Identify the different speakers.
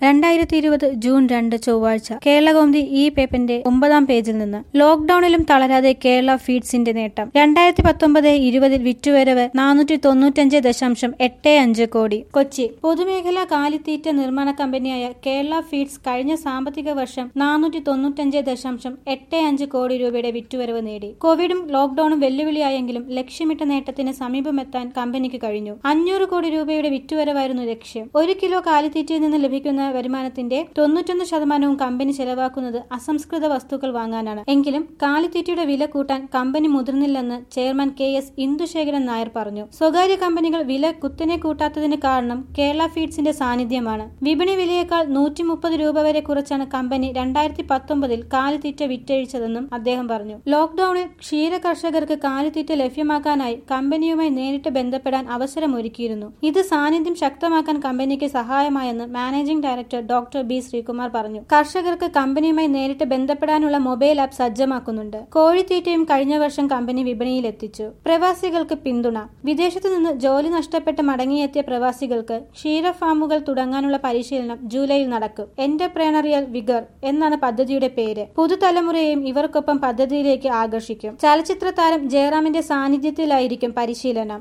Speaker 1: രണ്ടായിരത്തി ഇരുപത് ജൂൺ രണ്ട് ചൊവ്വാഴ്ച കേരളകൗമുദി ഈ പേപ്പറിന്റെ ഒമ്പതാം പേജിൽ നിന്ന് ലോക്ഡൌണിലും തളരാതെ കേരള ഫീഡ്സിന്റെ നേട്ടം രണ്ടായിരത്തി പത്തൊമ്പത് ഇരുപതിൽ വിറ്റുവരവ് നാനൂറ്റി തൊണ്ണൂറ്റഞ്ച് ദശാംശം എട്ട് അഞ്ച് കോടി കൊച്ചി പൊതുമേഖലാ കാലിത്തീറ്റ നിർമ്മാണ കമ്പനിയായ കേരള ഫീഡ്സ് കഴിഞ്ഞ സാമ്പത്തിക വർഷം നാനൂറ്റി തൊണ്ണൂറ്റഞ്ച് ദശാംശം എട്ട് അഞ്ച് കോടി രൂപയുടെ വിറ്റുവരവ് നേടി കോവിഡും ലോക്ഡൌണും വെല്ലുവിളിയായെങ്കിലും ലക്ഷ്യമിട്ട നേട്ടത്തിന് സമീപമെത്താൻ കമ്പനിക്ക് കഴിഞ്ഞു അഞ്ഞൂറ് കോടി രൂപയുടെ വിറ്റുവരവായിരുന്നു ലക്ഷ്യം ഒരു കിലോ കാലിത്തീറ്റയിൽ നിന്ന് ലഭിക്കുന്ന വരുമാനത്തിന്റെ തൊണ്ണൂറ്റൊന്ന് ശതമാനവും കമ്പനി ചെലവാക്കുന്നത് അസംസ്കൃത വസ്തുക്കൾ വാങ്ങാനാണ് എങ്കിലും കാലിത്തീറ്റയുടെ വില കൂട്ടാൻ കമ്പനി മുതിർന്നില്ലെന്ന് chairman K S Indusekharan Nair പറഞ്ഞു സ്വകാര്യ കമ്പനികൾ വില കുത്തനെ കൂട്ടാത്തതിന് കാരണം കേരള ഫീഡ്സിന്റെ സാന്നിധ്യമാണ് വിപണി വിലയേക്കാൾ നൂറ്റി മുപ്പത് രൂപ വരെ കുറച്ചാണ് കമ്പനി രണ്ടായിരത്തി പത്തൊമ്പതിൽ കാലിത്തീറ്റ വിറ്റഴിച്ചതെന്നും അദ്ദേഹം പറഞ്ഞു ലോക്ഡൌണിൽ ക്ഷീര കർഷകർക്ക് കാലിത്തീറ്റ ലഭ്യമാക്കാനായി കമ്പനിയുമായി നേരിട്ട് ബന്ധപ്പെടാൻ അവസരമൊരുക്കിയിരുന്നു ഇത് സാന്നിധ്യം ശക്തമാക്കാൻ കമ്പനിക്ക് സഹായമായെന്ന് managing director doctor B Sreekumar പറഞ്ഞു കർഷകർക്ക് കമ്പനിയുമായി നേരിട്ട് ബന്ധപ്പെടാനുള്ള മൊബൈൽ ആപ്പ് സജ്ജമാക്കുന്നുണ്ട് കോഴിത്തീറ്റയും കഴിഞ്ഞ വർഷം കമ്പനി വിപണിയിൽ എത്തിച്ചു പ്രവാസികൾക്ക് പിന്തുണ വിദേശത്തു നിന്ന് ജോലി നഷ്ടപ്പെട്ട് മടങ്ങിയെത്തിയ പ്രവാസികൾക്ക് ക്ഷീര ഫാമുകൾ തുടങ്ങാനുള്ള പരിശീലനം ജൂലൈയിൽ നടക്കും എന്റർപ്രേണറിയൽ വിഗർ എന്നാണ് പദ്ധതിയുടെ പേര് പുതുതലമുറയെയും ഇവർക്കൊപ്പം പദ്ധതിയിലേക്ക് ആകർഷിക്കും ചലച്ചിത്ര താരം ജയറാമിന്റെ സാന്നിധ്യത്തിലായിരിക്കും പരിശീലനം